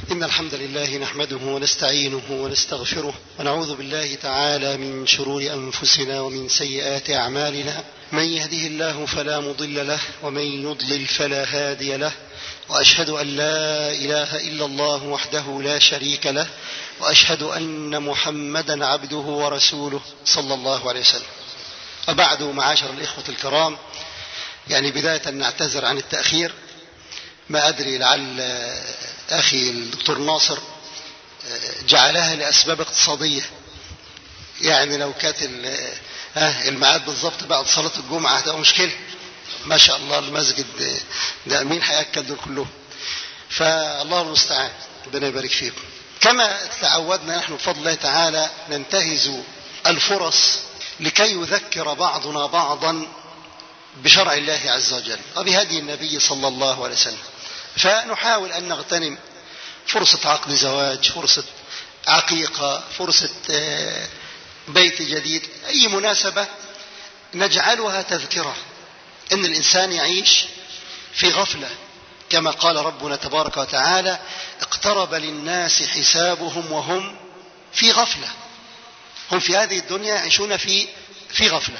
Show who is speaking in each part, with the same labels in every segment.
Speaker 1: إن الحمد لله نحمده ونستعينه ونستغفره ونعوذ بالله تعالى من شرور أنفسنا ومن سيئات أعمالنا من يهده الله فلا مضل له ومن يضلل فلا هادي له وأشهد أن لا إله إلا الله وحده لا شريك له وأشهد أن محمدا عبده ورسوله صلى الله عليه وسلم وبعد معاشر الإخوة الكرام يعني بداية نعتذر عن التأخير ما أدري لعل أخي الدكتور ناصر جعلها لأسباب اقتصادية يعني لو كانت الميعاد بالظبط بعد صلاة الجمعة هتبقى مشكلة ما شاء الله المسجد ده مين هيأكل دول كلهم فالله المستعان ربنا يبارك فيكم كما تعودنا نحن بفضل الله تعالى ننتهز الفرص لكي يذكر بعضنا بعضا بشرع الله عز وجل وبهدي النبي صلى الله عليه وسلم فنحاول أن نغتنم فرصة عقد زواج فرصة عقيقة فرصة بيت جديد أي مناسبة نجعلها تذكرة أن الإنسان يعيش في غفلة كما قال ربنا تبارك وتعالى اقترب للناس حسابهم وهم في غفلة هم في هذه الدنيا يعيشون في في غفلة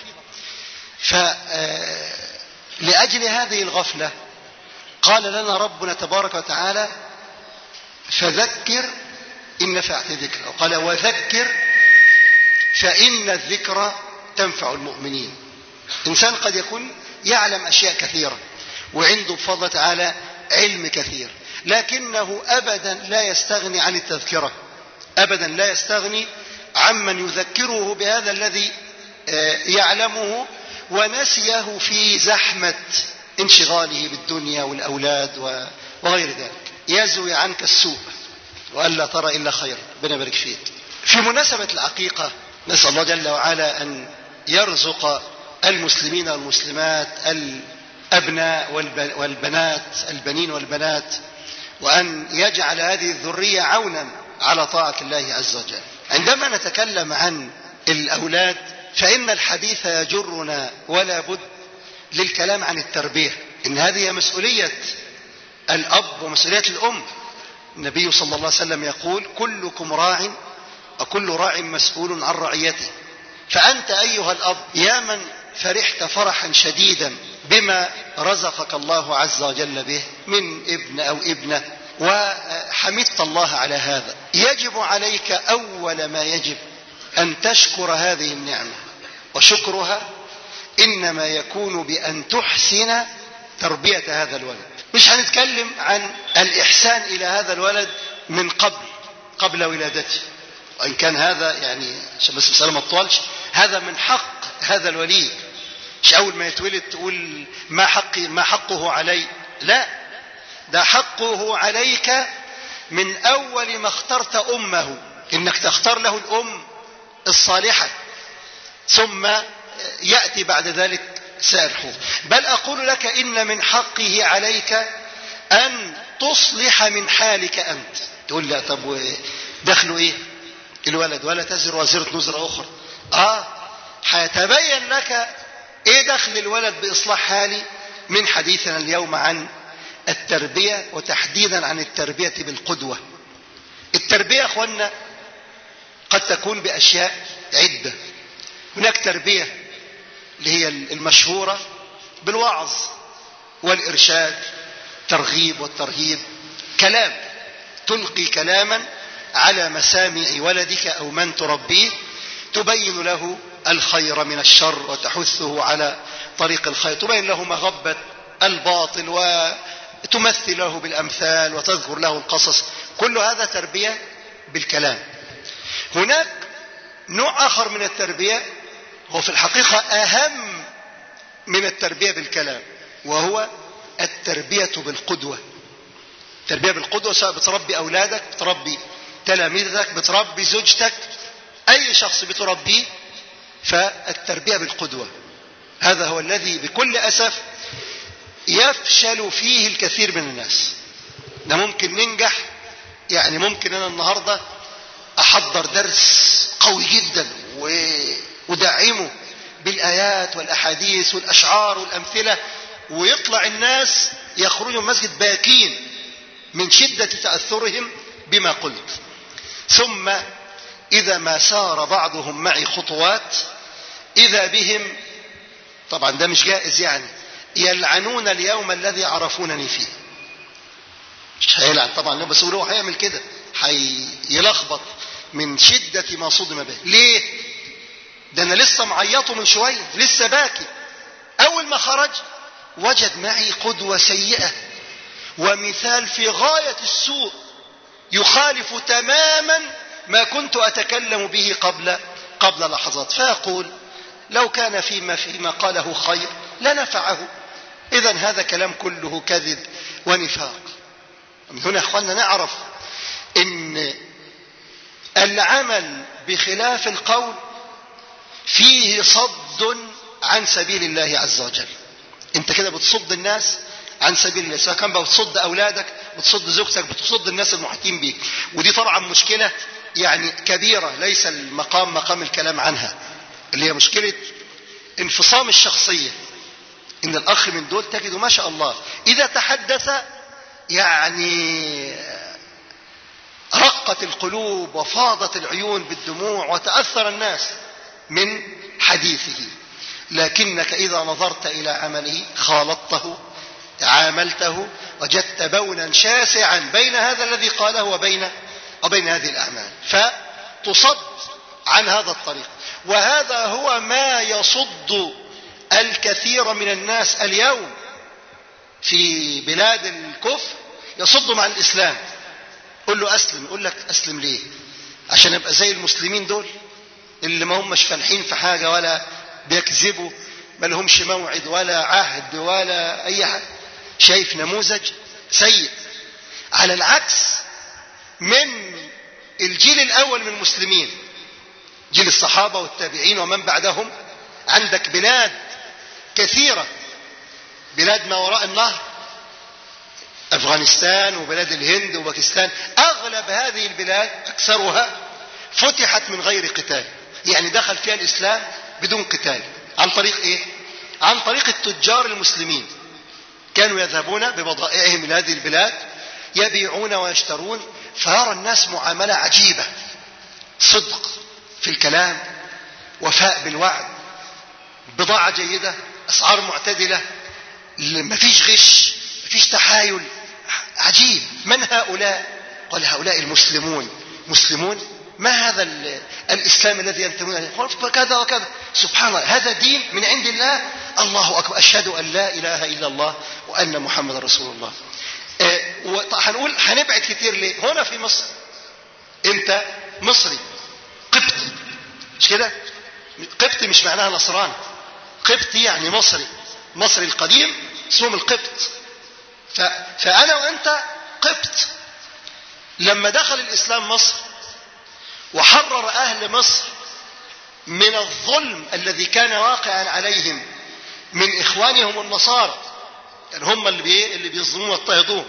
Speaker 1: فلأجل هذه الغفلة قال لنا ربنا تبارك وتعالى فذكر إن نفعت ذكر وقال وذكر فإن الذكر تنفع المؤمنين إنسان قد يكون يعلم أشياء كثيرة وعنده بفضل تعالى علم كثير لكنه أبدا لا يستغني عن التذكرة أبدا لا يستغني عمن يذكره بهذا الذي يعلمه ونسيه في زحمة انشغاله بالدنيا والأولاد وغير ذلك يزوي عنك السوء وألا ترى إلا خير ربنا يبارك فيك في مناسبة العقيقة نسأل الله جل وعلا أن يرزق المسلمين والمسلمات الأبناء والبنات البنين والبنات وأن يجعل هذه الذرية عونا على طاعة الله عز وجل عندما نتكلم عن الأولاد فإن الحديث يجرنا ولا بد للكلام عن التربية إن هذه مسؤولية الأب ومسؤولية الأم النبي صلى الله عليه وسلم يقول كلكم راع وكل راع مسؤول عن رعيته فأنت أيها الأب يا من فرحت فرحا شديدا بما رزقك الله عز وجل به من ابن أو ابنة وحمدت الله على هذا يجب عليك أول ما يجب أن تشكر هذه النعمة وشكرها إنما يكون بأن تحسن تربية هذا الولد مش هنتكلم عن الإحسان إلى هذا الولد من قبل قبل ولادته وإن كان هذا يعني عشان بس مسألة ما تطولش هذا من حق هذا الوليد مش أول ما يتولد تقول ما حقي ما حقه علي لا ده حقه عليك من أول ما اخترت أمه إنك تختار له الأم الصالحة ثم يأتي بعد ذلك سائر حقوق بل أقول لك إن من حقه عليك أن تصلح من حالك أنت تقول لا طب دخله إيه الولد ولا تزر وزرة نزر أخرى آه هيتبين لك إيه دخل الولد بإصلاح حالي من حديثنا اليوم عن التربية وتحديدا عن التربية بالقدوة التربية يا أخوانا قد تكون بأشياء عدة هناك تربية اللي هي المشهورة بالوعظ والإرشاد ترغيب والترهيب كلام تلقي كلاما على مسامع ولدك أو من تربيه تبين له الخير من الشر وتحثه على طريق الخير تبين له مغبة الباطل وتمثل له بالأمثال وتذكر له القصص كل هذا تربية بالكلام هناك نوع آخر من التربية هو في الحقيقة أهم من التربية بالكلام وهو التربية بالقدوة التربية بالقدوة سواء بتربي أولادك بتربي تلاميذك بتربي زوجتك أي شخص بتربيه فالتربية بالقدوة هذا هو الذي بكل أسف يفشل فيه الكثير من الناس ده ممكن ننجح يعني ممكن أنا النهاردة أحضر درس قوي جدا وأدعمه بالآيات والأحاديث والأشعار والأمثلة ويطلع الناس يخرجوا من المسجد باكين من شدة تأثرهم بما قلت ثم إذا ما سار بعضهم معي خطوات إذا بهم طبعا ده مش جائز يعني يلعنون اليوم الذي عرفونني فيه مش هيلعن طبعا بس هو هيعمل كده هيلخبط من شدة ما صدم به ليه ده انا لسه معيطه من شوية لسه باكي اول ما خرج وجد معي قدوة سيئة ومثال في غاية السوء يخالف تماما ما كنت أتكلم به قبل قبل لحظات فيقول لو كان فيما فيما قاله خير لنفعه إذا هذا كلام كله كذب ونفاق من هنا أخوانا نعرف إن العمل بخلاف القول فيه صد عن سبيل الله عز وجل انت كده بتصد الناس عن سبيل الله سواء كان بتصد اولادك بتصد زوجتك بتصد الناس المحيطين بيك ودي طبعا مشكله يعني كبيره ليس المقام مقام الكلام عنها اللي هي مشكله انفصام الشخصيه ان الاخ من دول تجده ما شاء الله اذا تحدث يعني رقت القلوب وفاضت العيون بالدموع وتاثر الناس من حديثه لكنك اذا نظرت الى عمله خالطته عاملته وجدت بونا شاسعا بين هذا الذي قاله وبين وبين هذه الاعمال فتصد عن هذا الطريق وهذا هو ما يصد الكثير من الناس اليوم في بلاد الكفر يصد مع الاسلام قل له اسلم يقول لك اسلم ليه عشان ابقى زي المسلمين دول اللي ما همش فالحين في حاجه ولا بيكذبوا ما لهمش موعد ولا عهد ولا اي حاجه شايف نموذج سيء على العكس من الجيل الاول من المسلمين جيل الصحابه والتابعين ومن بعدهم عندك بلاد كثيره بلاد ما وراء النهر افغانستان وبلاد الهند وباكستان اغلب هذه البلاد اكثرها فتحت من غير قتال يعني دخل فيها الاسلام بدون قتال عن طريق ايه عن طريق التجار المسلمين كانوا يذهبون ببضائعهم الى هذه البلاد يبيعون ويشترون فيرى الناس معامله عجيبه صدق في الكلام وفاء بالوعد بضاعه جيده اسعار معتدله ما فيش غش ما فيش تحايل عجيب من هؤلاء قال هؤلاء المسلمون مسلمون ما هذا الإسلام الذي ينتمون إليه كذا وكذا سبحان الله هذا دين من عند الله الله أكبر أشهد أن لا إله إلا الله وأن محمد رسول الله هنقول هنبعد كتير ليه هنا في مصر أنت مصري قبطي مش كده قبطي مش معناها نصراني قبطي يعني مصري مصري القديم اسمهم القبط فأنا وأنت قبط لما دخل الإسلام مصر وحرر أهل مصر من الظلم الذي كان واقعا عليهم من إخوانهم النصارى يعني هم اللي بي اللي بيظلمون ويضطهدوهم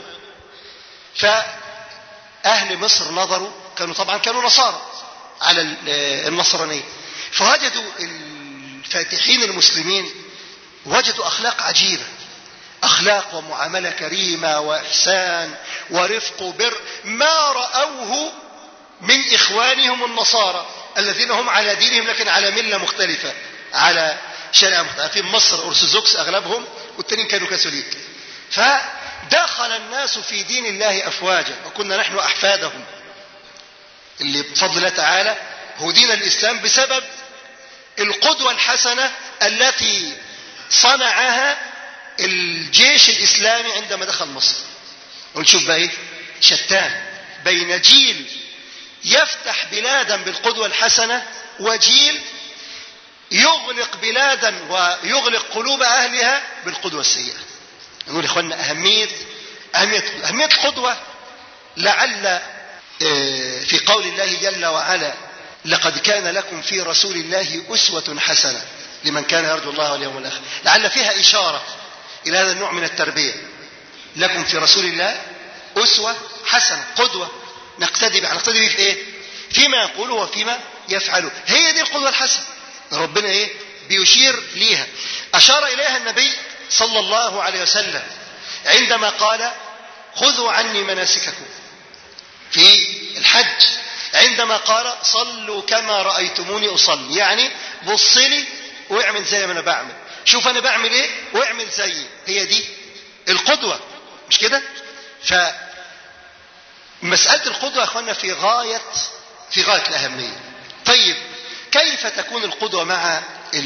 Speaker 1: فأهل مصر نظروا كانوا طبعا كانوا نصارى على النصرانية فوجدوا الفاتحين المسلمين وجدوا أخلاق عجيبة أخلاق ومعاملة كريمة وإحسان ورفق وبر ما رأوه من إخوانهم النصارى الذين هم على دينهم لكن على ملة مختلفة على شريعة مختلفة في مصر أرثوذكس أغلبهم والتانيين كانوا كاثوليك فدخل الناس في دين الله أفواجا وكنا نحن أحفادهم اللي بفضل الله تعالى هدينا الإسلام بسبب القدوة الحسنة التي صنعها الجيش الإسلامي عندما دخل مصر ونشوف بقى إيه شتان بين جيل يفتح بلادا بالقدوة الحسنة وجيل يغلق بلادا ويغلق قلوب أهلها بالقدوة السيئة نقول إخواننا أهمية أهمية, أهمية القدوة لعل في قول الله جل وعلا لقد كان لكم في رسول الله أسوة حسنة لمن كان يرجو الله واليوم الآخر لعل فيها إشارة إلى هذا النوع من التربية لكم في رسول الله أسوة حسنة قدوة نقتدي به نقتدي به في ايه فيما يقوله وفيما يفعله هي دي القدوة الحسنة ربنا ايه بيشير ليها أشار إليها النبي صلى الله عليه وسلم عندما قال خذوا عني مناسككم في عندما قال صلوا كما رأيتموني أصلي يعني بص لي واعمل زي ما أنا بعمل شوف أنا بعمل إيه واعمل زيي هي دي القدوة مش كده فمسألة القدوة يا أخوانا في غاية في غاية الأهمية طيب كيف تكون القدوة مع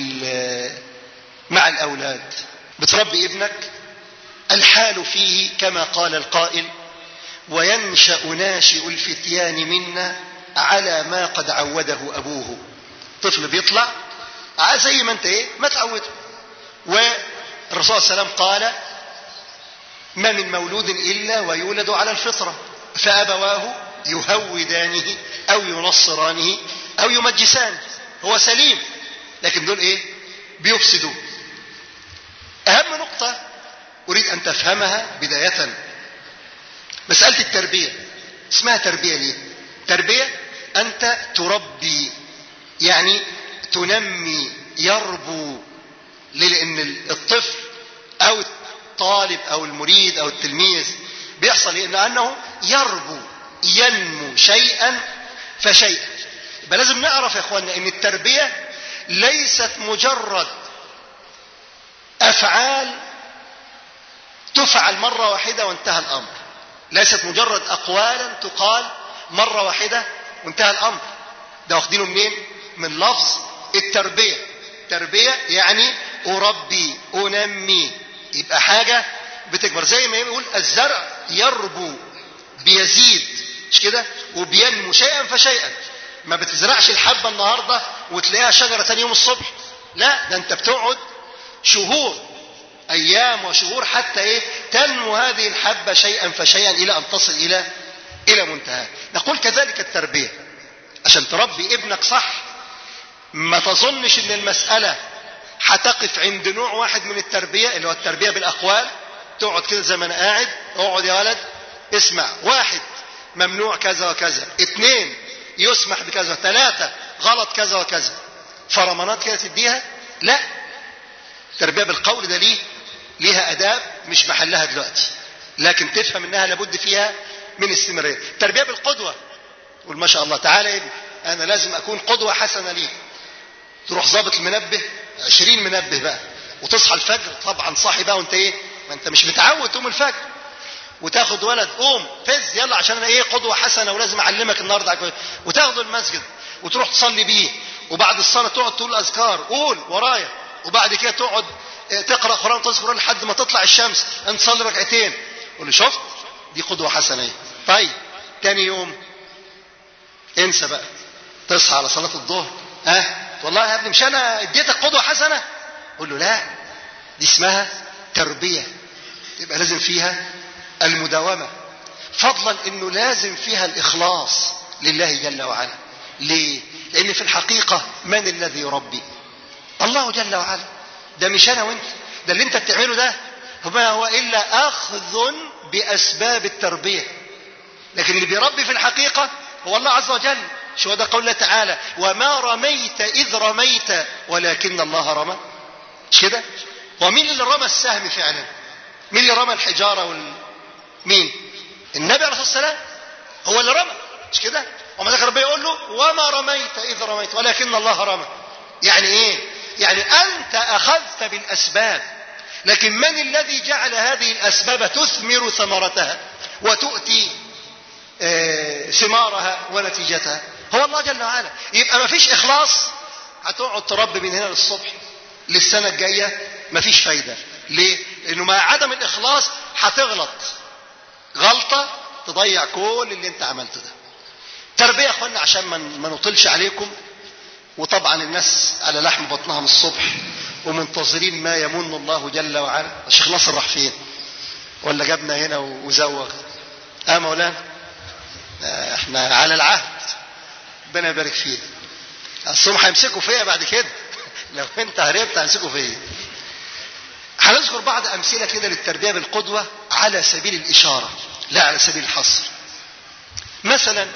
Speaker 1: مع الأولاد بتربي ابنك الحال فيه كما قال القائل وينشأ ناشئ الفتيان منا على ما قد عوده أبوه طفل بيطلع زي ما انت ايه ما تعوده والرسول صلى الله عليه وسلم قال ما من مولود إلا ويولد على الفطرة فأبواه يهودانه أو ينصرانه أو يمجسانه هو سليم لكن دول إيه بيفسدوا أهم نقطة أريد أن تفهمها بداية مسألة التربية اسمها تربية ليه تربية أنت تربي يعني تنمي يربو ليه لأن الطفل أو الطالب أو المريد أو التلميذ بيحصل إيه؟ لأنه يربو ينمو شيئا فشيئا يبقى لازم نعرف يا اخوانا ان التربية ليست مجرد افعال تفعل مرة واحدة وانتهى الامر ليست مجرد اقوالا تقال مرة واحدة وانتهى الامر ده واخدينه منين من لفظ التربية تربية يعني اربي انمي يبقى حاجة بتكبر زي ما يقول الزرع يربو بيزيد مش كده وبينمو شيئا فشيئا ما بتزرعش الحبة النهاردة وتلاقيها شجرة ثاني يوم الصبح لا ده انت بتقعد شهور ايام وشهور حتى ايه تنمو هذه الحبة شيئا فشيئا الى ان تصل الى الى منتهى نقول كذلك التربية عشان تربي ابنك صح ما تظنش ان المسألة هتقف عند نوع واحد من التربية اللي هو التربية بالاقوال تقعد كده زي ما انا قاعد اقعد يا ولد اسمع واحد ممنوع كذا وكذا اثنين يسمح بكذا ثلاثة غلط كذا وكذا فرمانات كده تديها لا التربية بالقول ده ليه ليها أداب مش محلها دلوقتي لكن تفهم انها لابد فيها من استمرارية التربية بالقدوة قول ما شاء الله تعالى يا ابني انا لازم اكون قدوة حسنة ليك تروح ظابط المنبه عشرين منبه بقى وتصحى الفجر طبعا صاحي بقى وانت ايه ما انت مش متعود تقوم الفجر وتاخد ولد قوم فز يلا عشان انا ايه قدوه حسنه ولازم اعلمك النهارده وتاخده المسجد وتروح تصلي بيه وبعد الصلاه تقعد تقول اذكار قول ورايا وبعد كده تقعد تقرا قران وتذكر لحد ما تطلع الشمس انت تصلي ركعتين قول له شفت دي قدوه حسنه ايه طيب تاني يوم انسى بقى تصحى على صلاه الظهر ها أه؟ والله يا ابني مش انا اديتك قدوه حسنه قول له لا دي اسمها تربيه يبقى لازم فيها المداومة فضلا انه لازم فيها الاخلاص لله جل وعلا ليه لان في الحقيقة من الذي يربي الله جل وعلا ده مش انا وانت ده اللي انت بتعمله ده ما هو الا اخذ باسباب التربية لكن اللي بيربي في الحقيقة هو الله عز وجل شو هذا قول الله تعالى وما رميت اذ رميت ولكن الله رمى مش كده ومين اللي رمى السهم فعلا مين اللي رمى الحجارة وال... مين النبي عليه الصلاه والسلام هو اللي رمى مش كده وما ذكر ربنا يقول له وما رميت اذ رميت ولكن الله رمى يعني ايه يعني انت اخذت بالاسباب لكن من الذي جعل هذه الاسباب تثمر ثمرتها وتؤتي آه ثمارها ونتيجتها هو الله جل وعلا يبقى ما فيش اخلاص هتقعد تربي من هنا للصبح للسنه الجايه ما فيش فايده ليه لانه مع عدم الاخلاص هتغلط غلطة تضيع كل اللي انت عملته ده تربية يا اخوانا عشان ما نطلش عليكم وطبعا الناس على لحم بطنها من الصبح ومنتظرين ما يمن الله جل وعلا الشيخ ناصر راح فين ولا جابنا هنا وزوغ اه مولانا آه احنا على العهد ربنا يبارك فيك اصلهم هيمسكوا فيا بعد كده لو انت هربت هيمسكوا فيا هنذكر بعض أمثلة كده للتربية بالقدوة على سبيل الإشارة لا على سبيل الحصر مثلا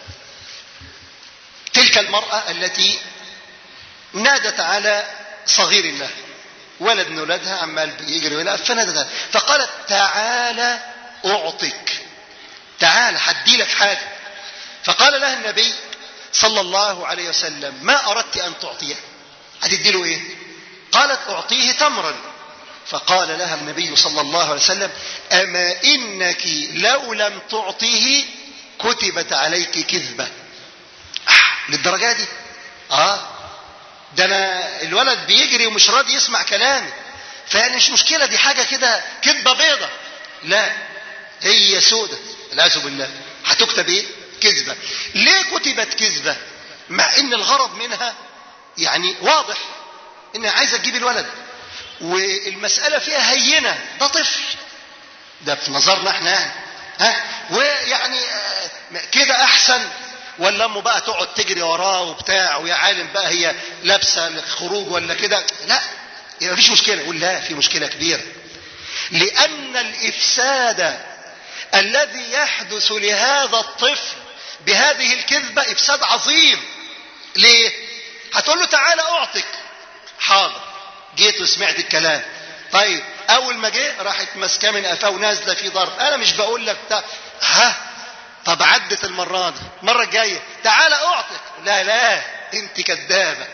Speaker 1: تلك المرأة التي نادت على صغير الله ولد من ولدها عمال بيجري ولا فنادت فقالت تعالى أعطك تعالى حدي لك حاجة فقال لها النبي صلى الله عليه وسلم ما أردت أن تعطيه هتديله إيه قالت أعطيه تمرا فقال لها النبي صلى الله عليه وسلم أما إنك لو لم تعطيه كتبت عليك كذبة آه للدرجة دي آه ده أنا الولد بيجري ومش راضي يسمع كلامي فيعني مش مشكلة دي حاجة كده كذبة بيضة لا هي سودة العياذ بالله هتكتب ايه كذبة ليه كتبت كذبة مع ان الغرض منها يعني واضح انها عايزة تجيب الولد والمسألة فيها هينة ده طفل ده في نظرنا احنا ها ويعني كده احسن ولا امه بقى تقعد تجري وراه وبتاع ويا عالم بقى هي لابسه للخروج ولا كده لا ما فيش مشكله يقول لا في مشكله كبيره لان الافساد الذي يحدث لهذا الطفل بهذه الكذبه افساد عظيم ليه هتقول له تعالى اعطك حاضر جيت وسمعت الكلام طيب اول ما جه راحت ماسكاه من قفاه ونازله في ضرب انا مش بقول لك تا... ها طب عدت المره دي المره الجايه تعالى اعطك لا لا انت كذابه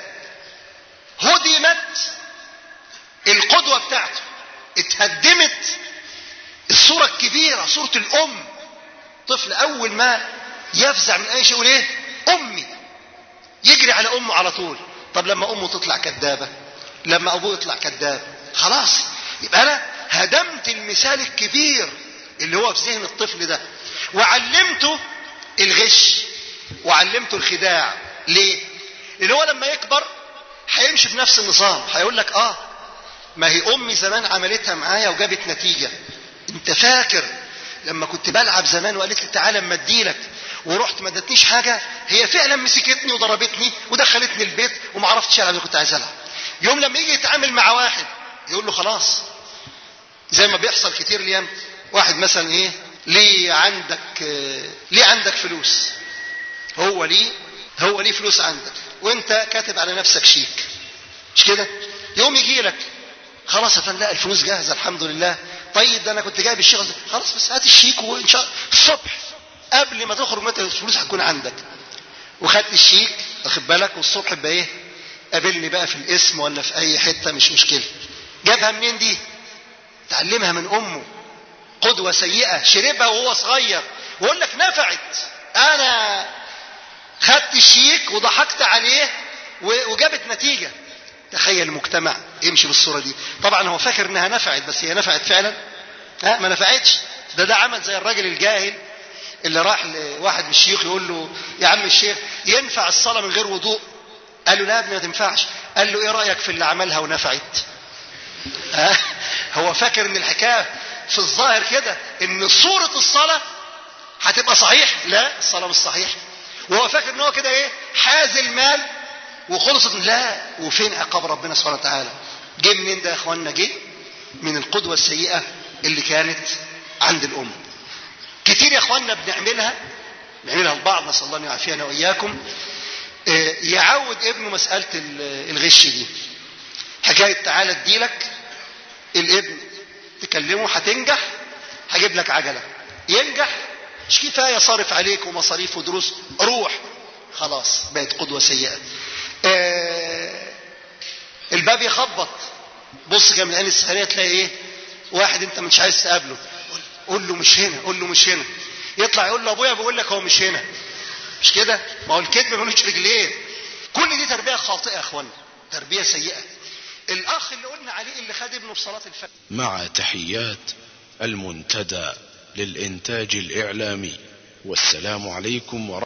Speaker 1: هدمت القدوه بتاعته اتهدمت الصوره الكبيره صوره الام طفل اول ما يفزع من اي شيء يقول ايه امي يجري على امه على طول طب لما امه تطلع كذابه لما ابوه يطلع كذاب خلاص يبقى انا هدمت المثال الكبير اللي هو في ذهن الطفل ده وعلمته الغش وعلمته الخداع ليه لان هو لما يكبر هيمشي بنفس النظام هيقول لك اه ما هي امي زمان عملتها معايا وجابت نتيجه انت فاكر لما كنت بلعب زمان وقالت لي تعالى اما اديلك ورحت ما ادتنيش حاجه هي فعلا مسكتني وضربتني ودخلتني البيت وما عرفتش العب اللي كنت عايز العب يوم لما يجي يتعامل مع واحد يقول له خلاص زي ما بيحصل كتير اليوم واحد مثلا ايه ليه عندك ليه عندك فلوس هو ليه هو ليه فلوس عندك وانت كاتب على نفسك شيك مش كده يوم يجي لك خلاص يا فندم لا الفلوس جاهزه الحمد لله طيب ده انا كنت جايب الشيك خلاص بس هات الشيك وان شاء الله الصبح قبل ما تخرج متى الفلوس هتكون عندك وخدت الشيك واخد بالك والصبح يبقى ايه قابلني بقى في الاسم ولا في اي حته مش مشكله جابها منين دي تعلمها من امه قدوه سيئه شربها وهو صغير ويقول لك نفعت انا خدت الشيك وضحكت عليه وجابت نتيجه تخيل المجتمع يمشي بالصوره دي طبعا هو فاكر انها نفعت بس هي نفعت فعلا ها ما نفعتش ده ده عمل زي الراجل الجاهل اللي راح لواحد من الشيوخ يقول له يا عم الشيخ ينفع الصلاه من غير وضوء قال له لا يا ابني ما تنفعش قال له ايه رايك في اللي عملها ونفعت ها هو فاكر ان الحكايه في الظاهر كده ان صوره الصلاه هتبقى صحيح لا الصلاه مش صحيح وهو فاكر ان هو كده ايه حاز المال وخلصت لا وفين عقاب ربنا سبحانه وتعالى جه منين ده يا اخوانا جه من القدوه السيئه اللي كانت عند الام كتير يا اخوانا بنعملها بنعملها البعض نسال الله ان يعافينا واياكم يعود ابنه مساله الغش دي حكايه تعالى اديلك الابن تكلمه هتنجح هجيب لك عجله ينجح مش كفايه صارف عليك ومصاريف ودروس روح خلاص بقت قدوه سيئه آه الباب يخبط بص كده من العين السحريه تلاقي ايه واحد انت مش عايز تقابله قول له مش هنا قول له مش هنا يطلع يقول له ابويا بيقول لك هو مش هنا مش كده ما هو الكذب ملوش رجلين كل دي تربيه خاطئه يا اخوانا تربيه سيئه الاخ اللي قلنا عليه اللي خد ابنه في صلاه الفجر
Speaker 2: مع تحيات المنتدى للإنتاج الإعلامي والسلام عليكم ورحمة